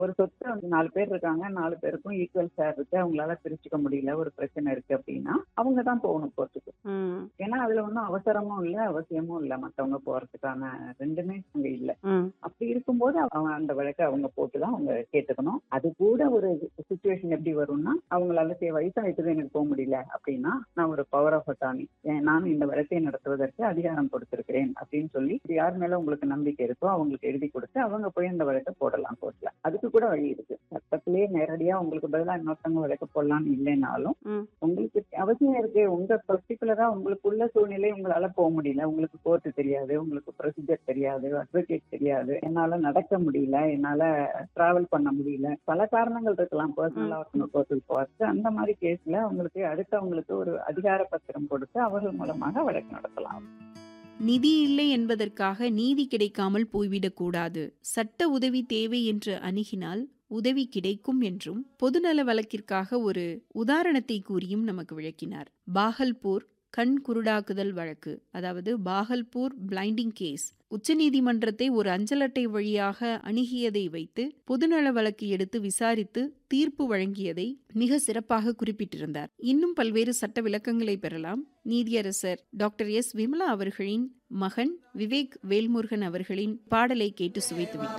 ஒரு சொத்து வந்து நாலு பேர் இருக்காங்க நாலு பேருக்கும் ஈக்குவல் ஷேர் இருக்கு அவங்களால பிரிச்சுக்க முடியல ஒரு பிரச்சனை இருக்கு அப்படின்னா அவங்க தான் போகணும் கோர்ட்டுக்கு ம், ஏன்னா அதுல ஒன்றும் அவசரமும் இல்ல அவசியமும் இல்ல மத்தவங்க போறதுக்கான ரெண்டுமே அங்க இல்ல ம், அப்படி இருக்கும்போது அவன் அந்த வழக்கை அவங்க போட்டுதான் அவங்க கேட்டுக்கணும் அது கூட ஒரு சுச்சுவேஷன் எப்படி வரும்னா அவங்களால சரி வயசாயிட்டது எனக்கு போக முடியல அப்படின்னா நான் ஒரு பவர் ஆஃப் அட்டார்னி நான் இந்த வழக்கை நடத்துவதற்கு அதிகாரம் கொடுத்திருக்கிறேன் அப்படின்னு சொல்லி இது யார் மேல உங்களுக்கு நம்பிக்கை இருக்கோ அவங்களுக்கு எழுதி கொடுத்து அவங்க போய் அந்த வழக்கை போடலாம் கோர்ட்ல அதுக்கு கூட வழி இருக்கு சட்டத்திலேயே நேரடியா உங்களுக்கு பதிலா இன்னொருத்தவங்க வழக்கு போடலாம்னு இல்லைனாலும் ம். உங்களுக்கு அவசியம் இருக்கு உங்க பர்டிகுலரா உங்களுக்குள்ள சூழ்நிலை உங்களால போக முடியல உங்களுக்கு கோர்ட் தெரியாது உங்களுக்கு ப்ரொசீஜர் தெரியாது அட்வொகேட் தெரியாது என்னால நடக்க முடியல என்னால டிராவல் பண்ண முடியல பல காரணங்கள் இருக்கலாம் பர்சனலா ஒருத்தவங்க கோர்ட்டுக்கு போறது அந்த மாதிரி கேஸ்ல உங்களுக்கு அடுத்தவங்களுக்கு ஒரு அதிகார பத்திரம் கொடுத்து அவர்கள் மூலமாக வழக்கு நடத்தலாம் நிதி இல்லை என்பதற்காக நீதி கிடைக்காமல் போய்விடக்கூடாது சட்ட உதவி தேவை என்று அணுகினால் உதவி கிடைக்கும் என்றும் பொதுநல வழக்கிற்காக ஒரு உதாரணத்தை கூறியும் நமக்கு விளக்கினார் பாகல்பூர் கண் குருடாக்குதல் வழக்கு அதாவது பாகல்பூர் பிளைண்டிங் கேஸ் உச்சநீதிமன்றத்தை ஒரு அஞ்சல் அட்டை வழியாக அணுகியதை வைத்து பொதுநல வழக்கு எடுத்து விசாரித்து தீர்ப்பு வழங்கியதை மிக சிறப்பாக குறிப்பிட்டிருந்தார் இன்னும் பல்வேறு சட்ட விளக்கங்களை பெறலாம் நீதியரசர் டாக்டர் எஸ் விமலா அவர்களின் மகன் விவேக் வேல்முருகன் அவர்களின் பாடலை கேட்டு சுவைத்துவிட்டு